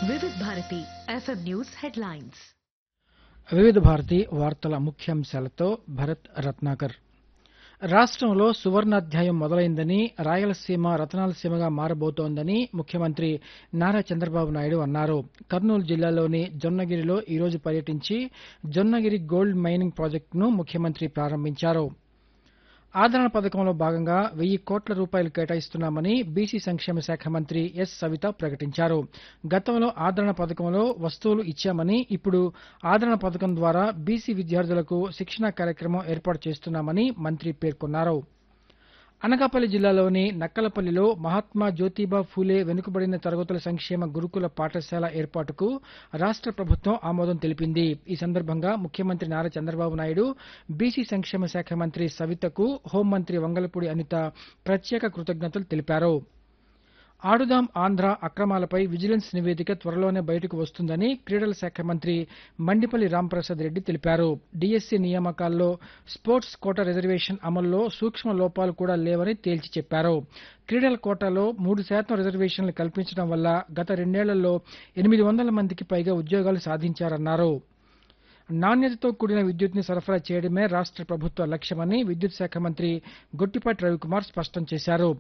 వివిధ Bharati FM news headlines వివిధ భారతి వార్తల ముఖ్యాంశాలతో భరత్ రత్నాకర్ రాష్ట్రంలో సువర్ణాధ్యాయం మొదలైందని రాయలసీమ రతనాలసీమగా మారబోతోందని ముఖ్యమంత్రి నారా చంద్రబాబు నాయుడు అన్నారు కర్నూలు జిల్లాలోని జొన్నగిరిలో ఈరోజు పర్యటించి జొన్నగిరి గోల్డ్ మైనింగ్ ప్రాజెక్టును ముఖ్యమంత్రి ప్రారంభించారు ఆదరణ పథకంలో భాగంగా వెయ్యి కోట్ల రూపాయలు కేటాయిస్తున్నామని బీసీ సంక్షేమ శాఖ మంత్రి ఎస్ సవిత ప్రకటించారు గతంలో ఆదరణ పథకంలో వస్తువులు ఇచ్చామని ఇప్పుడు ఆదరణ పథకం ద్వారా బీసీ విద్యార్థులకు శిక్షణా కార్యక్రమం ఏర్పాటు చేస్తున్నామని మంత్రి పేర్కొన్నారు అనకాపల్లి జిల్లాలోని నక్కలపల్లిలో మహాత్మా జ్యోతిబా ఫూలే వెనుకబడిన తరగతుల సంక్షేమ గురుకుల పాఠశాల ఏర్పాటుకు రాష్ట్ర ప్రభుత్వం ఆమోదం తెలిపింది ఈ సందర్భంగా ముఖ్యమంత్రి నారా చంద్రబాబు నాయుడు బీసీ సంక్షేమ శాఖ మంత్రి సవితకు హోంమంత్రి వంగలపూడి అనిత ప్రత్యేక కృతజ్ఞతలు తెలిపారు ఆడుదాం ఆంధ్ర అక్రమాలపై విజిలెన్స్ నివేదిక త్వరలోనే బయటకు వస్తుందని క్రీడల శాఖ మంత్రి మండిపల్లి రాంప్రసాద్ రెడ్డి తెలిపారు డీఎస్సీ నియామకాల్లో స్పోర్ట్స్ కోటా రిజర్వేషన్ అమల్లో సూక్ష్మ లోపాలు కూడా లేవని తేల్చి చెప్పారు క్రీడల కోటాలో మూడు శాతం రిజర్వేషన్లు కల్పించడం వల్ల గత రెండేళ్లలో ఎనిమిది వందల మందికి పైగా ఉద్యోగాలు సాధించారన్నారు నాణ్యతతో కూడిన విద్యుత్ని సరఫరా చేయడమే రాష్ట్ర ప్రభుత్వ లక్ష్యమని విద్యుత్ శాఖ మంత్రి గొట్టిపాటి రవికుమార్ స్పష్టం చేశారు